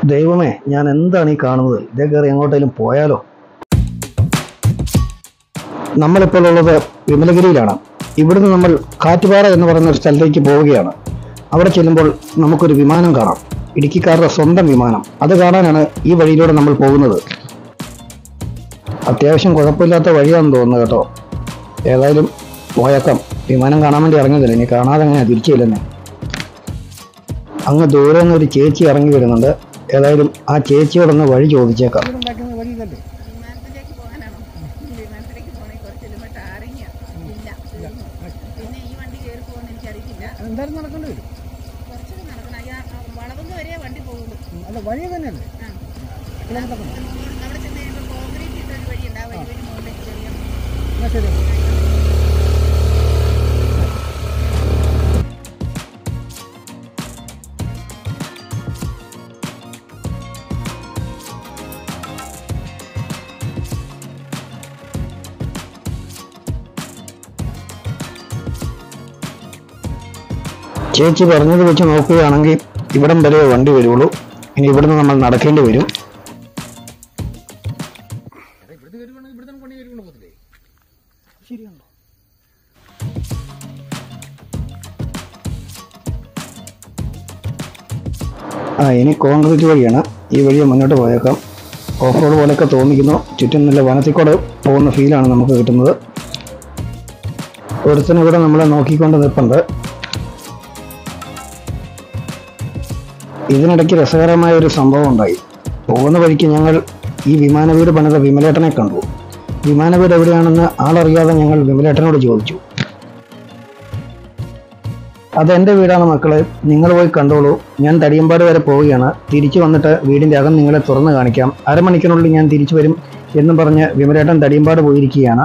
ദൈവമേ ഞാൻ എന്താണ് ഈ കാണുന്നത് ഇതേ കയറി എങ്ങോട്ടേലും പോയാലോ നമ്മളിപ്പോൾ ഉള്ളത് വിമലഗിരിയിലാണ് ഇവിടുന്ന് നമ്മൾ കാറ്റുപാറ എന്ന് പറയുന്ന ഒരു സ്ഥലത്തേക്ക് പോവുകയാണ് അവിടെ ചെല്ലുമ്പോൾ നമുക്കൊരു വിമാനം കാണാം ഇടുക്കിക്കാരുടെ സ്വന്തം വിമാനം അത് കാണാനാണ് ഈ വഴിയിലൂടെ നമ്മൾ പോകുന്നത് അത്യാവശ്യം കുഴപ്പമില്ലാത്ത വഴിയാണെന്ന് തോന്നുന്നു കേട്ടോ ഏതായാലും പോയേക്കാം വിമാനം കാണാൻ വേണ്ടി ഇറങ്ങിയതല്ലേ ഇനി കാണാതെ എങ്ങനെയാ തിരിച്ചില്ലെന്നെ അങ്ങ് ദൂരെ നിന്ന് ഒരു ചേച്ചി ഇറങ്ങി വരുന്നുണ്ട് ഏതായാലും ആ ചേച്ചിയോടൊന്ന് വഴി ചോദിച്ചേക്കാം വിമാനത്തിലേക്ക് പോകാനാണോ വിമാനത്തിലേക്ക് പോകണമെങ്കിൽ കുറച്ച് കിലോമീറ്റർ ടാറിങ്ങ ഇല്ല പിന്നെ ഈ വണ്ടി കയറി പോകുന്ന എനിക്കറിയില്ല എന്തായാലും നടക്കേണ്ടി വരും കുറച്ചൊക്കെ നടക്കണം അയ്യാ വളവുന്ന വരെ വണ്ടി പോകുള്ളൂ അല്ല വഴി തന്നെയല്ലേ ആ അവിടെ ചെന്ന് കഴിയുമ്പോൾ കോൺക്രീറ്റ് ഇട്ട ഒരു വഴി ഉണ്ട് ആ വഴി വഴി മുകളിലേക്ക് ചെറിയ എന്നാ ശരി ചേച്ചി പറഞ്ഞത് വെച്ച് നോക്കുകയാണെങ്കിൽ ഇവിടം വരെ വണ്ടി വരുള്ളൂ ഇനി ഇവിടുന്ന് നമ്മൾ നടക്കേണ്ടി വരും ഇവിടുത്തെ വരുവാണെങ്കിൽ ഇവിടുത്തെ പണി വരുകൊണ്ട് പോകത്തില്ലേ ശരിയാണോ ആ ഇനി കോൺക്രീറ്റ് വഴിയാണ് ഈ വഴിയെ മുന്നോട്ട് പോയേക്കാം ഓഫ് റോഡ് പോലെയൊക്കെ തോന്നിക്കുന്നു ചുറ്റും നല്ല വനത്തിൽ കൂടെ പോകുന്ന ഫീലാണ് നമുക്ക് കിട്ടുന്നത് ഒരുത്തനും ഇവിടെ നമ്മളെ നോക്കിക്കൊണ്ട് നിൽപ്പുണ്ട് ഇതിനിടയ്ക്ക് രസകരമായ ഒരു സംഭവം ഉണ്ടായി പോകുന്ന വഴിക്ക് ഞങ്ങൾ ഈ വിമാന വീട് പണിത വിമലേട്ടനെ കണ്ടു വിമാന വീട് എവിടെയാണെന്ന് ആളറിയാതെ ഞങ്ങൾ വിമലേട്ടനോട് ചോദിച്ചു അതെന്റെ വീടാണ് മക്കളെ നിങ്ങൾ പോയി കണ്ടോളൂ ഞാൻ തടിയമ്പാട് വരെ പോവുകയാണ് തിരിച്ചു വന്നിട്ട് വീടിന്റെ അകം നിങ്ങളെ തുറന്നു കാണിക്കാം അരമണിക്കൂറിനുള്ളിൽ ഞാൻ തിരിച്ചു വരും എന്നും പറഞ്ഞ് വിമലേട്ടൻ തടിയമ്പാട് പോയിരിക്കുകയാണ്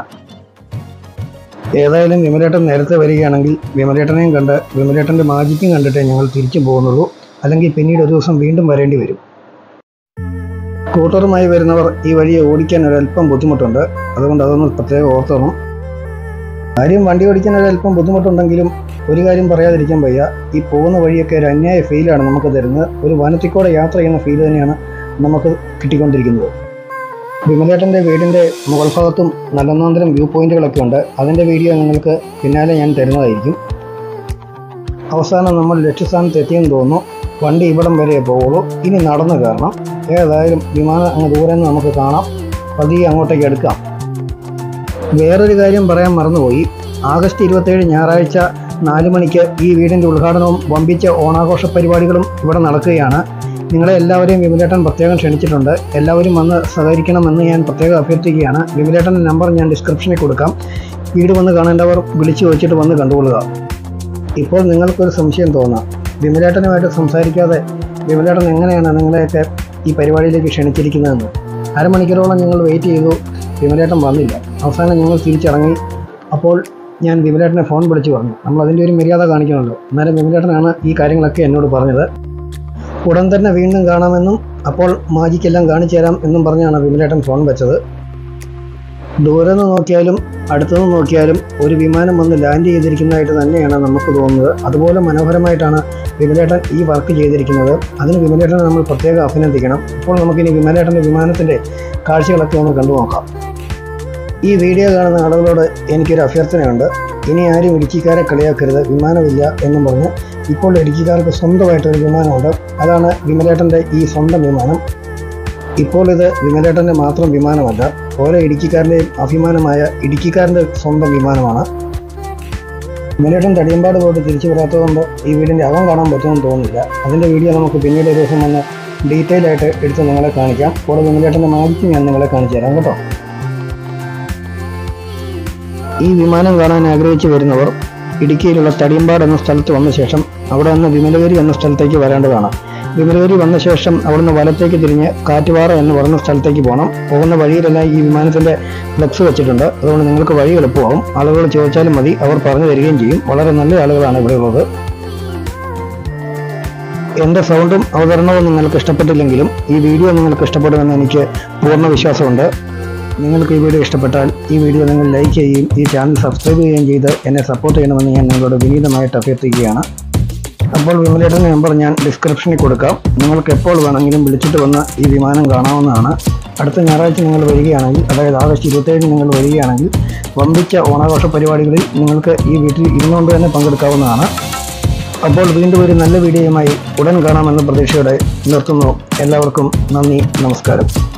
ഏതായാലും വിമലേട്ടൻ നേരത്തെ വരികയാണെങ്കിൽ വിമലേട്ടനെയും കണ്ട് വിമലേട്ടന്റെ മാജിക്കും കണ്ടിട്ടേ ഞങ്ങൾ തിരിച്ചു പോകുന്നുള്ളൂ അല്ലെങ്കിൽ പിന്നീട് ഒരു ദിവസം വീണ്ടും വരേണ്ടി വരും സ്കൂട്ടറുമായി വരുന്നവർ ഈ വഴിയെ ഓടിക്കാൻ ഒരല്പം ബുദ്ധിമുട്ടുണ്ട് അതുകൊണ്ട് അതൊന്ന് പ്രത്യേകം ഓർത്തോണം കാര്യം വണ്ടി ഓടിക്കാൻ ഒരല്പം ബുദ്ധിമുട്ടുണ്ടെങ്കിലും ഒരു കാര്യം പറയാതിരിക്കാൻ വയ്യ ഈ പോകുന്ന വഴിയൊക്കെ ഒരു അന്യായ ഫീലാണ് നമുക്ക് തരുന്നത് ഒരു വനത്തിക്കൂടെ യാത്ര ചെയ്യുന്ന ഫീൽ തന്നെയാണ് നമുക്ക് കിട്ടിക്കൊണ്ടിരിക്കുന്നത് വിമലേട്ടൻ്റെ വീടിൻ്റെ മുകൾ ഭാഗത്തും നല്ലൊന്നാന്തരം വ്യൂ പോയിന്റുകളൊക്കെ ഉണ്ട് അതിൻ്റെ വീഡിയോ നിങ്ങൾക്ക് പിന്നാലെ ഞാൻ തരുന്നതായിരിക്കും അവസാനം നമ്മൾ ലക്ഷ്യസ്ഥാനത്ത് എത്തിയെന്ന് തോന്നുന്നു വണ്ടി ഇവിടം വരെ പോകുള്ളൂ ഇനി നടന്നു കയറണം ഏതായാലും വിമാനം അങ്ങ് ദൂരെ നിന്ന് നമുക്ക് കാണാം പതിയെ അങ്ങോട്ടേക്ക് എടുക്കാം വേറൊരു കാര്യം പറയാൻ മറന്നുപോയി ആഗസ്റ്റ് ഇരുപത്തേഴ് ഞായറാഴ്ച നാല് മണിക്ക് ഈ വീടിൻ്റെ ഉദ്ഘാടനവും വമ്പിച്ച ഓണാഘോഷ പരിപാടികളും ഇവിടെ നടക്കുകയാണ് നിങ്ങളെ എല്ലാവരെയും വിമലേട്ടൻ പ്രത്യേകം ക്ഷണിച്ചിട്ടുണ്ട് എല്ലാവരും വന്ന് സഹകരിക്കണമെന്ന് ഞാൻ പ്രത്യേകം അഭ്യർത്ഥിക്കുകയാണ് വിമലേട്ടൻ്റെ നമ്പർ ഞാൻ ഡിസ്ക്രിപ്ഷനിൽ കൊടുക്കാം വീട് വന്ന് കാണേണ്ടവർ വിളിച്ചു ചോദിച്ചിട്ട് വന്ന് കണ്ടുകൊള്ളുക ഇപ്പോൾ നിങ്ങൾക്കൊരു സംശയം തോന്നാം വിമലേട്ടനുമായിട്ട് സംസാരിക്കാതെ വിമലേട്ടൻ എങ്ങനെയാണ് നിങ്ങളെയൊക്കെ ഈ പരിപാടിയിലേക്ക് ക്ഷണിച്ചിരിക്കുന്നതെന്ന് അരമണിക്കൂറോളം ഞങ്ങൾ വെയിറ്റ് ചെയ്തു വിമലേട്ടൻ വന്നില്ല അവസാനം ഞങ്ങൾ തിരിച്ചിറങ്ങി അപ്പോൾ ഞാൻ വിമലേട്ടനെ ഫോൺ വിളിച്ച് പറഞ്ഞു നമ്മൾ അതിൻ്റെ ഒരു മര്യാദ കാണിക്കണമല്ലോ അന്നേരം വിമലേട്ടനാണ് ഈ കാര്യങ്ങളൊക്കെ എന്നോട് പറഞ്ഞത് ഉടൻ തന്നെ വീണ്ടും കാണാമെന്നും അപ്പോൾ മാജിക്കെല്ലാം കാണിച്ചു തരാം എന്നും പറഞ്ഞാണ് വിമലേട്ടൻ ഫോൺ വെച്ചത് ദൂരെ നിന്ന് നോക്കിയാലും അടുത്തുനിന്ന് നോക്കിയാലും ഒരു വിമാനം വന്ന് ലാൻഡ് ചെയ്തിരിക്കുന്നതായിട്ട് തന്നെയാണ് നമുക്ക് തോന്നുന്നത് അതുപോലെ മനോഹരമായിട്ടാണ് വിമലേട്ടൻ ഈ വർക്ക് ചെയ്തിരിക്കുന്നത് അതിന് വിമലേട്ടനെ നമ്മൾ പ്രത്യേകം അഭിനന്ദിക്കണം ഇപ്പോൾ നമുക്കിനി വിമലേട്ടൻ്റെ വിമാനത്തിൻ്റെ കാഴ്ചകളൊക്കെ ഒന്ന് കണ്ടു നോക്കാം ഈ വീഡിയോ കാണുന്ന ആളുകളോട് എനിക്കൊരു അഭ്യർത്ഥനയുണ്ട് ഇനി ആരും ഇടുക്കിക്കാരെ കളിയാക്കരുത് വിമാനമില്ല എന്നും പറഞ്ഞ് ഇപ്പോൾ ഇടുക്കിക്കാർക്ക് സ്വന്തമായിട്ടൊരു വിമാനമുണ്ട് അതാണ് വിമലേട്ടൻ്റെ ഈ സ്വന്തം വിമാനം ഇപ്പോൾ ഇത് വിമലേട്ടൻ്റെ മാത്രം വിമാനമല്ല ഓരോ ഇടുക്കിക്കാരൻ്റെയും അഭിമാനമായ ഇടുക്കിക്കാരൻ്റെ സ്വന്തം വിമാനമാണ് വിമലേട്ടൻ തടിയമ്പാട് പോയിട്ട് തിരിച്ചു വരാത്തതുകൊണ്ട് ഈ വീടിൻ്റെ അകം കാണാൻ പറ്റുമെന്ന് തോന്നുന്നില്ല അതിൻ്റെ വീഡിയോ നമുക്ക് പിന്നീട് ഒരു ദിവസം വന്ന് ഡീറ്റെയിൽ ആയിട്ട് എടുത്ത് നിങ്ങളെ കാണിക്കാം കൂടെ വിമലേട്ടൻ്റെ മാജിക്ക് ഞാൻ നിങ്ങളെ കാണിച്ചു തരാം കേട്ടോ ഈ വിമാനം കാണാൻ ആഗ്രഹിച്ചു വരുന്നവർ ഇടുക്കിയിലുള്ള തടിയമ്പാട് എന്ന സ്ഥലത്ത് വന്ന ശേഷം അവിടെ നിന്ന് വിമലഗിരി എന്ന സ്ഥലത്തേക്ക് വരേണ്ടതാണ് വിമലഗിരി വന്ന ശേഷം അവിടുന്ന് വലത്തേക്ക് തിരിഞ്ഞ് കാറ്റുപാറ എന്ന് പറയുന്ന സ്ഥലത്തേക്ക് പോകണം പോകുന്ന വഴിയിലെല്ലാം ഈ വിമാനത്തിന്റെ ഫ്ലക്സ് വെച്ചിട്ടുണ്ട് അതുകൊണ്ട് നിങ്ങൾക്ക് വഴി എളുപ്പമാവും ആളുകൾ ചോദിച്ചാലും മതി അവർ പറഞ്ഞു തരികയും ചെയ്യും വളരെ നല്ല ആളുകളാണ് ഇവിടെ ഉള്ളത് എൻ്റെ സൗണ്ടും അവതരണവും നിങ്ങൾക്ക് ഇഷ്ടപ്പെട്ടില്ലെങ്കിലും ഈ വീഡിയോ നിങ്ങൾക്ക് ഇഷ്ടപ്പെടുമെന്ന് എനിക്ക് പൂർണ്ണ വിശ്വാസമുണ്ട് നിങ്ങൾക്ക് ഈ വീഡിയോ ഇഷ്ടപ്പെട്ടാൽ ഈ വീഡിയോ നിങ്ങൾ ലൈക്ക് ചെയ്യുകയും ഈ ചാനൽ സബ്സ്ക്രൈബ് ചെയ്യുകയും ചെയ്ത് എന്നെ സപ്പോർട്ട് ചെയ്യണമെന്ന് ഞാൻ നിങ്ങളോട് വിനീതമായിട്ട് അഭ്യർത്ഥിക്കുകയാണ് അപ്പോൾ വിമലയുടെ നമ്പർ ഞാൻ ഡിസ്ക്രിപ്ഷനിൽ കൊടുക്കാം നിങ്ങൾക്ക് എപ്പോൾ വേണമെങ്കിലും വിളിച്ചിട്ട് വന്ന് ഈ വിമാനം കാണാവുന്നതാണ് അടുത്ത ഞായറാഴ്ച നിങ്ങൾ വരികയാണെങ്കിൽ അതായത് ആഗസ്റ്റ് ഇരുപത്തേഴിന് നിങ്ങൾ വരികയാണെങ്കിൽ വമ്പിച്ച ഓണാഘോഷ പരിപാടികളിൽ നിങ്ങൾക്ക് ഈ വീട്ടിൽ ഇരുന്നുകൊണ്ട് തന്നെ പങ്കെടുക്കാവുന്നതാണ് അപ്പോൾ വീണ്ടും ഒരു നല്ല വീഡിയോയുമായി ഉടൻ കാണാമെന്ന പ്രതീക്ഷയോടെ നിർത്തുന്നു എല്ലാവർക്കും നന്ദി നമസ്കാരം